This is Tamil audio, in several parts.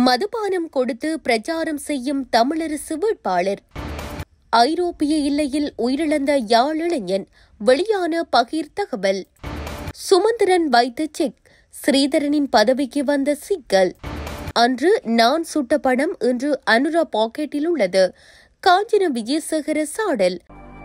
மதுபானம் கொடுத்து பிரச்சாரம் செய்யும் தமிழரசு வேட்பாளர் ஐரோப்பிய எல்லையில் உயிரிழந்த யாழ் இளைஞன் வெளியான பகீர் தகவல் சுமந்திரன் வைத்த செக் ஸ்ரீதரனின் பதவிக்கு வந்த சிக்கல் அன்று நான் சுட்ட படம் இன்று அனுரா பாக்கெட்டில் உள்ளது காஞ்சின விஜயசேகர சாடல்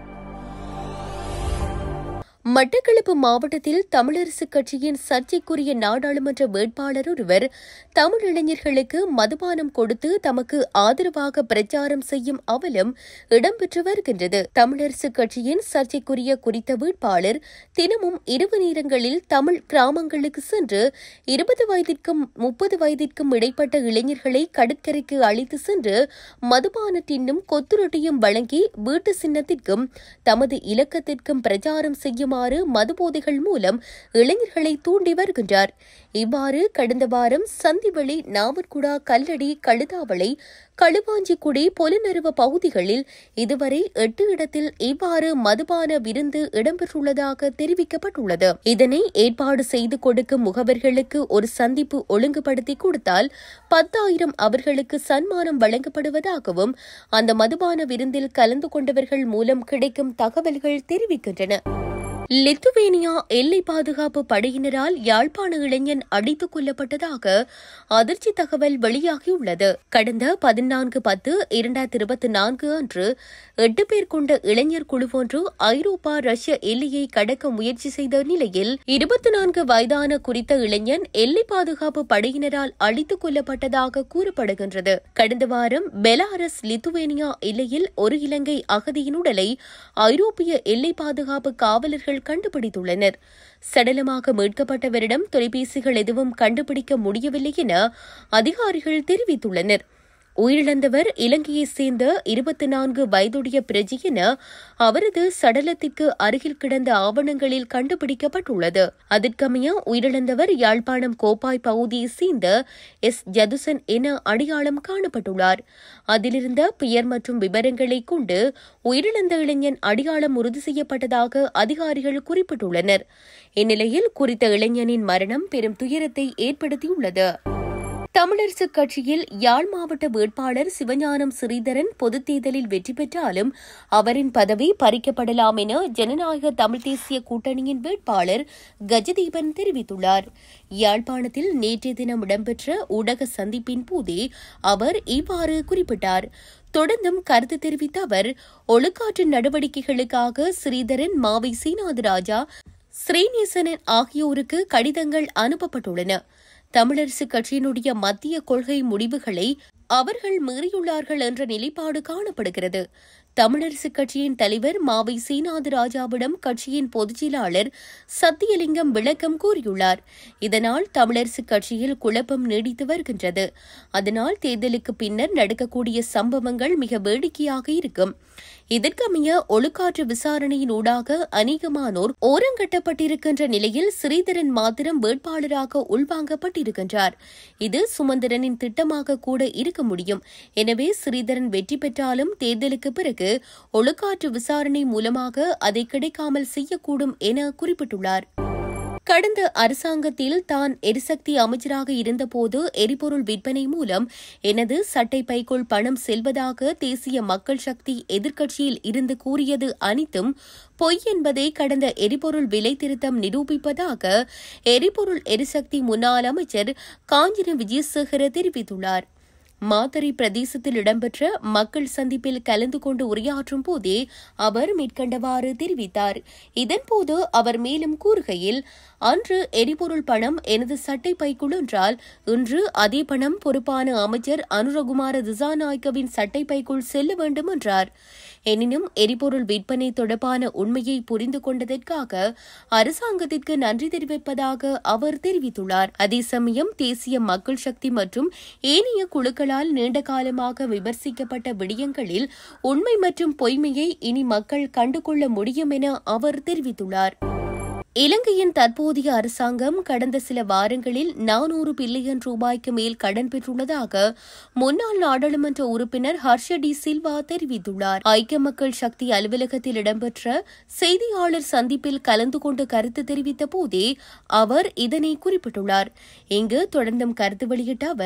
மட்டக்களப்பு மாவட்டத்தில் தமிழரசுக் கட்சியின் சர்ச்சைக்குரிய நாடாளுமன்ற வேட்பாளர் ஒருவர் தமிழ் இளைஞர்களுக்கு மதுபானம் கொடுத்து தமக்கு ஆதரவாக பிரச்சாரம் செய்யும் அவலம் இடம்பெற்று வருகின்றது தமிழரசுக் கட்சியின் சர்ச்சைக்குரிய குறித்த வேட்பாளர் தினமும் இரவு நேரங்களில் தமிழ் கிராமங்களுக்கு சென்று இருபது வயதிற்கும் முப்பது வயதிற்கும் இடைப்பட்ட இளைஞர்களை கடற்கரைக்கு அழைத்து சென்று மதுபான டின்னும் கொத்துரொட்டியும் வழங்கி வீட்டு சின்னத்திற்கும் தமது இலக்கத்திற்கும் பிரச்சாரம் செய்யுமாறு மதுபோதைகள் மூலம் இளைஞர்களை தூண்டி வருகின்றார் இவ்வாறு கடந்த வாரம் சந்திவெளி நாவற்குடா கல்லடி கழுதாவளை களுவாஞ்சிக்குடி பொலிநறுவ பகுதிகளில் இதுவரை எட்டு இடத்தில் இவ்வாறு மதுபான விருந்து இடம்பெற்றுள்ளதாக தெரிவிக்கப்பட்டுள்ளது இதனை ஏற்பாடு செய்து கொடுக்கும் முகவர்களுக்கு ஒரு சந்திப்பு ஒழுங்குபடுத்தி கொடுத்தால் பத்தாயிரம் அவர்களுக்கு சன்மானம் வழங்கப்படுவதாகவும் அந்த மதுபான விருந்தில் கலந்து கொண்டவர்கள் மூலம் கிடைக்கும் தகவல்கள் தெரிவிக்கின்றன லித்துவேனியா எல்லை பாதுகாப்பு படையினரால் யாழ்ப்பாண இளைஞன் அடித்துக் கொல்லப்பட்டதாக அதிர்ச்சி தகவல் வெளியாகியுள்ளது கடந்த பதினான்கு பத்து இரண்டாயிரத்தி இருபத்தி நான்கு அன்று எட்டு பேர் கொண்ட இளைஞர் குழு ஒன்று ஐரோப்பா ரஷ்ய எல்லையை கடக்க முயற்சி செய்த நிலையில் இருபத்தி நான்கு வயதான குறித்த இளைஞன் எல்லை பாதுகாப்பு படையினரால் அடித்துக் கொல்லப்பட்டதாக கூறப்படுகின்றது கடந்த வாரம் பெலாரஸ் லித்துவேனியா எல்லையில் ஒரு இலங்கை அகதியின் உடலை ஐரோப்பிய எல்லை பாதுகாப்பு காவலர்கள் கண்டுபிடித்துள்ளனர் சடலமாக மீட்கப்பட்டவரிடம் தொலைபேசிகள் எதுவும் கண்டுபிடிக்க முடியவில்லை என அதிகாரிகள் தெரிவித்துள்ளனர் உயிரிழந்தவர் இலங்கையைச் சேர்ந்த இருபத்தி நான்கு வயதுடைய பிரஜி என அவரது சடலத்திற்கு அருகில் கிடந்த ஆவணங்களில் கண்டுபிடிக்கப்பட்டுள்ளது அதற்கமைய உயிரிழந்தவர் யாழ்ப்பாணம் கோப்பாய் பகுதியைச் சேர்ந்த எஸ் ஜதுசன் என அடையாளம் காணப்பட்டுள்ளார் அதிலிருந்த பெயர் மற்றும் விவரங்களை கொண்டு உயிரிழந்த இளைஞன் அடையாளம் உறுதி செய்யப்பட்டதாக அதிகாரிகள் குறிப்பிட்டுள்ளனர் இந்நிலையில் குறித்த இளைஞனின் மரணம் பெரும் துயரத்தை ஏற்படுத்தியுள்ளது தமிழரசுக் கட்சியில் யாழ் மாவட்ட வேட்பாளர் சிவஞானம் ஸ்ரீதரன் பொதுத் தேர்தலில் வெற்றி பெற்றாலும் அவரின் பதவி பறிக்கப்படலாம் என ஜனநாயக தமிழ் தேசிய கூட்டணியின் வேட்பாளர் கஜதீபன் தெரிவித்துள்ளார் யாழ்ப்பாணத்தில் நேற்றைய தினம் இடம்பெற்ற ஊடக சந்திப்பின் போதே அவர் இவ்வாறு குறிப்பிட்டார் தொடர்ந்தும் கருத்து தெரிவித்த அவர் ஒழுக்காற்று நடவடிக்கைகளுக்காக ஸ்ரீதரன் மாவை சீனாதராஜா ஸ்ரீநேசனன் ஆகியோருக்கு கடிதங்கள் அனுப்பப்பட்டுள்ளன தமிழரசுக் கட்சியினுடைய மத்திய கொள்கை முடிவுகளை அவர்கள் மீறியுள்ளார்கள் என்ற நிலைப்பாடு காணப்படுகிறது தமிழரசுக் கட்சியின் தலைவர் மாவை சீனாது ராஜாவிடம் கட்சியின் பொதுச்செயலாளர் சத்தியலிங்கம் விளக்கம் கூறியுள்ளார் இதனால் தமிழரசுக் கட்சியில் குழப்பம் நீடித்து வருகின்றது அதனால் தேர்தலுக்கு பின்னர் நடக்கக்கூடிய சம்பவங்கள் மிக வேடிக்கையாக இருக்கும் இதற்கமைய ஒழுக்காற்று விசாரணையின் ஊடாக அநேகமானோர் ஓரங்கட்டப்பட்டிருக்கின்ற நிலையில் ஸ்ரீதரன் மாத்திரம் வேட்பாளராக உள்வாங்கப்பட்டிருக்கின்றார் இது சுமந்திரனின் திட்டமாக கூட இருக்க முடியும் எனவே ஸ்ரீதரன் வெற்றி பெற்றாலும் தேர்தலுக்கு பிறகு ஒழுக்காற்று விசாரணை மூலமாக அதை கிடைக்காமல் செய்யக்கூடும் என குறிப்பிட்டுள்ளார் கடந்த அரசாங்கத்தில் தான் எரிசக்தி அமைச்சராக இருந்தபோது எரிபொருள் விற்பனை மூலம் எனது சட்டை பைக்குள் பணம் செல்வதாக தேசிய மக்கள் சக்தி எதிர்க்கட்சியில் இருந்து கூறியது அனைத்தும் பொய் என்பதை கடந்த எரிபொருள் விலை திருத்தம் நிரூபிப்பதாக எரிபொருள் எரிசக்தி முன்னாள் அமைச்சர் காஞ்சின விஜயசேகர தெரிவித்துள்ளார் மாத்தறை பிரதேசத்தில் இடம்பெற்ற மக்கள் சந்திப்பில் கலந்து கொண்டு உரையாற்றும் போதே அவர் மேற்கண்டவாறு தெரிவித்தார் இதன்போது அவர் மேலும் கூறுகையில் அன்று எரிபொருள் பணம் எனது சட்டை பைக்குள் என்றால் இன்று அதே பணம் பொறுப்பான அமைச்சர் அனுரகுமார திசாநாயக்கவின் சட்டை பைக்குள் செல்ல வேண்டும் என்றார் எனினும் எரிபொருள் விற்பனை தொடர்பான உண்மையை புரிந்து கொண்டதற்காக அரசாங்கத்திற்கு நன்றி தெரிவிப்பதாக அவர் தெரிவித்துள்ளார் அதே சமயம் தேசிய மக்கள் சக்தி மற்றும் ஏனைய குழுக்களால் நீண்ட காலமாக விமர்சிக்கப்பட்ட விடயங்களில் உண்மை மற்றும் பொய்மையை இனி மக்கள் கண்டுகொள்ள முடியும் என அவர் தெரிவித்துள்ளார் இலங்கையின் தற்போதைய அரசாங்கம் கடந்த சில வாரங்களில் நானூறு பில்லியன் ரூபாய்க்கு மேல் கடன் பெற்றுள்ளதாக முன்னாள் நாடாளுமன்ற உறுப்பினர் ஹர்ஷ டி சில்வா தெரிவித்துள்ளார் ஐக்கிய மக்கள் சக்தி அலுவலகத்தில் இடம்பெற்ற செய்தியாளர் சந்திப்பில் கலந்து கொண்டு கருத்து தெரிவித்த போதே அவர் இதனை குறிப்பிட்டுள்ளார் இங்கு தொடர்ந்தும் கருத்து வெளியிட்ட அவர்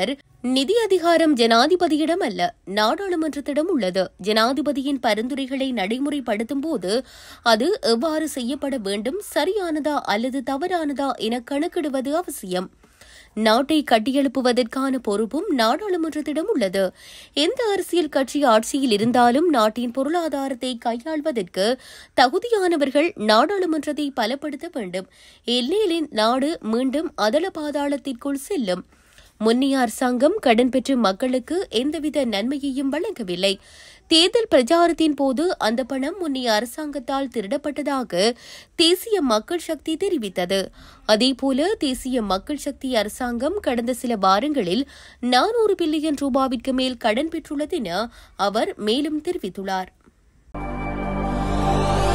நிதி அதிகாரம் ஜனாதிபதியிடம் அல்ல நாடாளுமன்றத்திடம் உள்ளது ஜனாதிபதியின் பரிந்துரைகளை நடைமுறைப்படுத்தும் போது அது எவ்வாறு செய்யப்பட வேண்டும் சரியானதா அல்லது தவறானதா என கணக்கிடுவது அவசியம் நாட்டை கட்டியெழுப்புவதற்கான பொறுப்பும் நாடாளுமன்றத்திடம் உள்ளது எந்த அரசியல் கட்சி ஆட்சியில் இருந்தாலும் நாட்டின் பொருளாதாரத்தை கையாள்வதற்கு தகுதியானவர்கள் நாடாளுமன்றத்தை பலப்படுத்த வேண்டும் இல்லையெனில் நாடு மீண்டும் அதள பாதாளத்திற்குள் செல்லும் முன்னைய அரசாங்கம் கடன் பெற்று மக்களுக்கு எந்தவித நன்மையையும் வழங்கவில்லை தேர்தல் பிரச்சாரத்தின் போது அந்த பணம் முன்னைய அரசாங்கத்தால் திருடப்பட்டதாக தேசிய மக்கள் சக்தி தெரிவித்தது அதேபோல தேசிய மக்கள் சக்தி அரசாங்கம் கடந்த சில வாரங்களில் நானூறு பில்லியன் ரூபாவிற்கு மேல் கடன் பெற்றுள்ளது என அவர் மேலும் தெரிவித்துள்ளார்